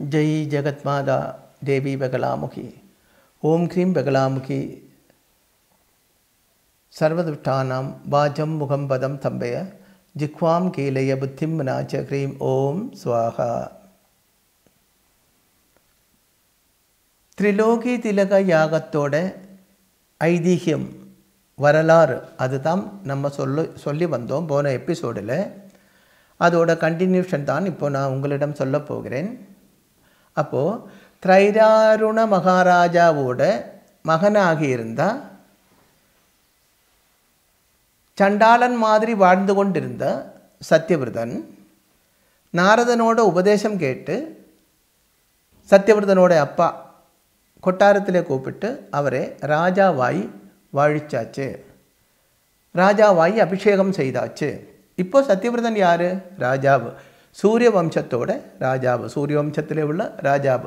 ஜெய் ஜெகத்மாதா தேவி பகலாமுகி ஓம் க்ரீம் பகலாமுகி சர்வதுஷ்டானாம் வாஜம் முகம் பதம் தம்பய ஜிக்வாம் கீலய புத்திம் நாச்ச க்ரீம் ஓம் ஸ்வாகா திரிலோகி திலக யாகத்தோட ஐதீகம் வரலாறு அதுதான் நம்ம சொல்ல சொல்லி வந்தோம் போன எபிசோடில் அதோட கண்டினியூஷன் தான் இப்போ நான் உங்களிடம் சொல்ல போகிறேன் அப்போது திரைராருண மகாராஜாவோட மகனாகி இருந்தால் சண்டாளன் மாதிரி வாழ்ந்து கொண்டிருந்த சத்யவிரதன் நாரதனோட உபதேசம் கேட்டு சத்யவிரதனோட அப்பா கொட்டாரத்தில் கூப்பிட்டு அவரை ராஜாவாய் வாழிச்சாச்சு ராஜாவாய் அபிஷேகம் செய்தாச்சு இப்போ சத்யவிரதன் யார் ராஜாவு சூரிய வம்சத்தோட ராஜாவு சூரிய வம்சத்தில் உள்ள ராஜாவு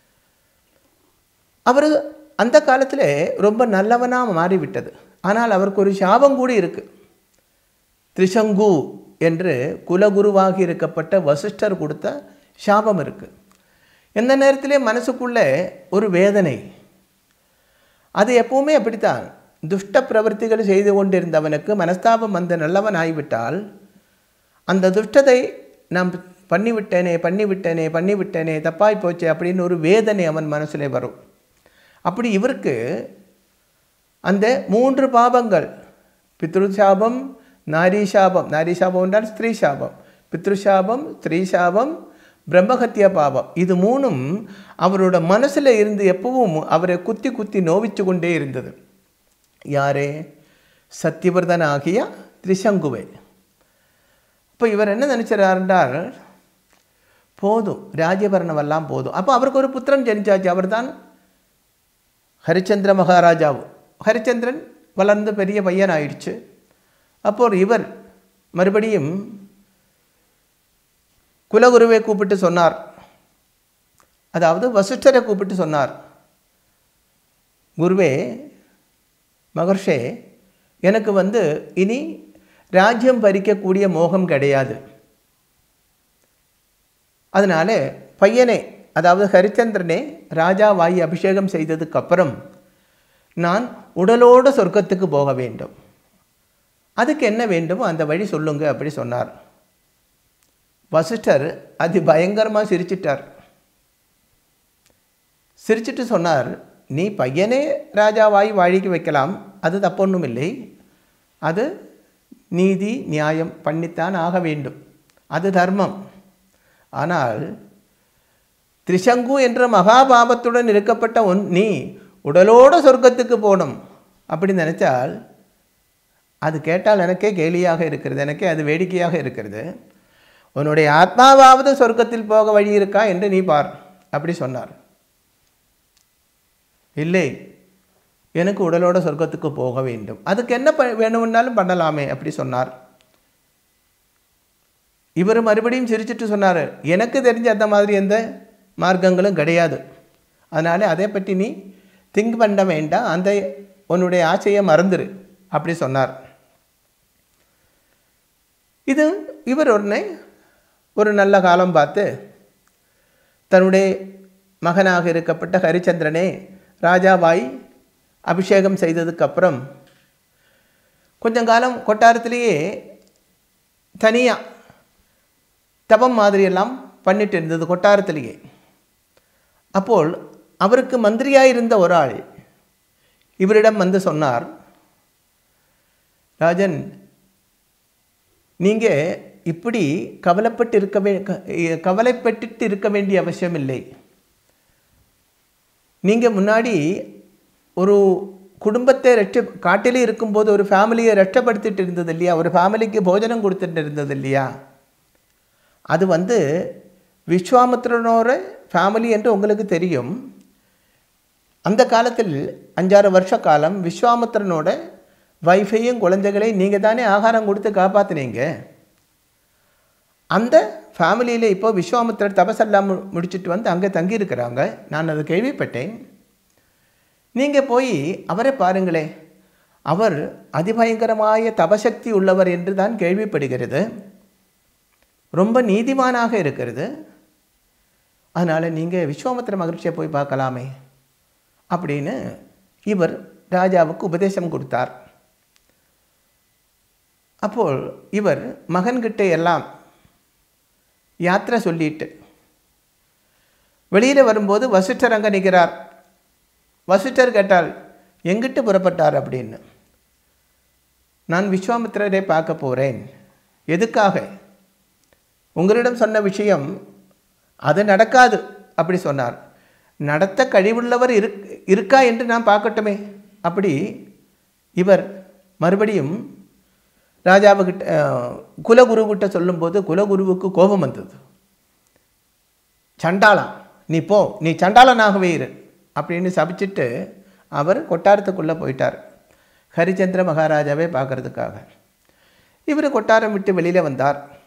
அவர் அந்த காலத்தில் ரொம்ப நல்லவனாக மாறிவிட்டது ஆனால் அவருக்கு ஒரு சாபம் கூட இருக்குது திரிசங்கு என்று குலகுருவாகி இருக்கப்பட்ட வசிஷ்டர் கொடுத்த சாபம் இருக்குது எந்த நேரத்திலே மனசுக்குள்ளே ஒரு வேதனை அது எப்பவுமே அப்படித்தான் துஷ்ட பிரவர்த்திகள் செய்து கொண்டிருந்தவனுக்கு மனஸ்தாபம் வந்து நல்லவன் ஆகிவிட்டால் அந்த துஷ்டத்தை நான் பண்ணிவிட்டேனே பண்ணிவிட்டேனே பண்ணிவிட்டேனே தப்பாய் போச்சு அப்படின்னு ஒரு வேதனை அவன் மனசில் வரும் அப்படி இவருக்கு அந்த மூன்று பாபங்கள் பித்ருசாபம் நாரி சாபம் நாரி சாபம் என்றால் ஸ்திரீ சாபம் பித்ருசாபம் ஸ்திரீ சாபம் பிரம்மஹத்திய பாவம் இது மூணும் அவரோட மனசில் இருந்து எப்பவும் அவரை குத்தி குத்தி நோவிச்சு கொண்டே இருந்தது யாரே சத்தியவிரதன் ஆகிய திரிசங்குவை இப்போ இவர் என்ன நினச்சிறாருன்றால் போதும் ராஜ்யபரணமெல்லாம் போதும் அப்போ அவருக்கு ஒரு புத்திரன் ஜனிச்சாச்சு அவர் தான் ஹரிச்சந்திர மகாராஜாவு ஹரிச்சந்திரன் வளர்ந்து பெரிய பையன் ஆயிடுச்சு அப்போ இவர் மறுபடியும் குலகுருவை கூப்பிட்டு சொன்னார் அதாவது வசிஷ்டரை கூப்பிட்டு சொன்னார் குருவே மகர்ஷே எனக்கு வந்து இனி ராஜ்யம் பறிக்கக்கூடிய மோகம் கிடையாது அதனால பையனே அதாவது ஹரிச்சந்திரனே ராஜாவாயி அபிஷேகம் செய்ததுக்கு அப்புறம் நான் உடலோடு சொர்க்கத்துக்கு போக வேண்டும் அதுக்கு என்ன வேண்டுமோ அந்த வழி சொல்லுங்க அப்படி சொன்னார் வசிஷ்டர் அது பயங்கரமாக சிரிச்சிட்டார் சிரிச்சிட்டு சொன்னார் நீ பையனே ராஜாவாய் வாழிக்கு வைக்கலாம் அது தப்பொன்றும் இல்லை அது நீதி நியாயம் பண்ணித்தான் ஆக வேண்டும் அது தர்மம் ஆனால் திரிசங்கு என்ற மகாபாபத்துடன் இருக்கப்பட்ட ஒன் நீ உடலோடு சொர்க்கத்துக்கு போகணும் அப்படி நினச்சால் அது கேட்டால் எனக்கே கேலியாக இருக்கிறது எனக்கே அது வேடிக்கையாக இருக்கிறது உன்னுடைய ஆத்மாவாவது சொர்க்கத்தில் போக வழி இருக்கா என்று நீ பார் அப்படி சொன்னார் இல்லை எனக்கு உடலோட சொர்க்கத்துக்கு போக வேண்டும் அதுக்கு என்ன ப வேணும்னாலும் பண்ணலாமே அப்படி சொன்னார் இவர் மறுபடியும் சிரிச்சிட்டு சொன்னார் எனக்கு தெரிஞ்ச அந்த மாதிரி எந்த மார்க்கங்களும் கிடையாது அதனால் அதை பற்றி நீ திங்க் பண்ண வேண்டாம் அந்த உன்னுடைய ஆசையை மறந்துரு அப்படி சொன்னார் இது இவர் உடனே ஒரு நல்ல காலம் பார்த்து தன்னுடைய மகனாக இருக்கப்பட்ட ஹரிச்சந்திரனே ராஜாவாய் அபிஷேகம் செய்ததுக்கப்புறம் கொஞ்சம் காலம் கொட்டாரத்திலேயே தனியாக தபம் மாதிரியெல்லாம் பண்ணிட்டு இருந்தது கொட்டாரத்திலேயே அப்போல் அவருக்கு மந்திரியாக இருந்த ஒரு ஆள் இவரிடம் வந்து சொன்னார் ராஜன் நீங்கள் இப்படி கவலைப்பட்டு இருக்க வே கவலைப்பட்டுட்டு இருக்க வேண்டிய அவசியம் இல்லை நீங்கள் முன்னாடி ஒரு குடும்பத்தை ரெஷ்ட காட்டிலே இருக்கும்போது ஒரு ஃபேமிலியை ரெஷ்டப்படுத்திட்டு இருந்தது இல்லையா ஒரு ஃபேமிலிக்கு போஜனம் கொடுத்துட்டு இருந்தது இல்லையா அது வந்து விஸ்வாமித்திரனோட ஃபேமிலி என்று உங்களுக்கு தெரியும் அந்த காலத்தில் அஞ்சாறு வருஷ காலம் விஸ்வாமித்திரனோட வைஃபையும் குழந்தைகளையும் நீங்கள் தானே ஆகாரம் கொடுத்து காப்பாற்றினீங்க அந்த ஃபேமிலியில் இப்போ விஸ்வாமித்திரர் தபசெல்லாம் முடிச்சுட்டு வந்து அங்கே தங்கியிருக்கிறாங்க நான் அதை கேள்விப்பட்டேன் நீங்கள் போய் அவரை பாருங்களே அவர் அதிபயங்கரமாய தபசக்தி உள்ளவர் என்று தான் கேள்விப்படுகிறது ரொம்ப நீதிமானாக இருக்கிறது அதனால் நீங்கள் விஸ்வாமித்திர மகிழ்ச்சியை போய் பார்க்கலாமே அப்படின்னு இவர் ராஜாவுக்கு உபதேசம் கொடுத்தார் அப்போ இவர் மகன்கிட்ட எல்லாம் யாத்திரை சொல்லிட்டு வெளியில் வரும்போது வசிஷ்டர் அங்கே நிற்கிறார் வசிஷ்டர் கேட்டால் எங்கிட்டு புறப்பட்டார் அப்படின்னு நான் விஸ்வாமித்திரரை பார்க்க போகிறேன் எதுக்காக உங்களிடம் சொன்ன விஷயம் அது நடக்காது அப்படி சொன்னார் நடத்த கழிவுள்ளவர் இருக் இருக்கா என்று நான் பார்க்கட்டுமே அப்படி இவர் மறுபடியும் ராஜாவுக்கிட்ட அஹ், குலகுருக்கிட்ட சொல்லும்போது குலகுருவுக்கு கோபம் வந்தது சண்டாளம் நீ போ நீ சண்டாளனாகவே இரு அப்படின்னு சபிச்சிட்டு அவர் கொட்டாரத்துக்குள்ளே போயிட்டார் ஹரிச்சந்திர மகாராஜாவை பார்க்கறதுக்காக இவர் கொட்டாரம் விட்டு வெளியில் வந்தார்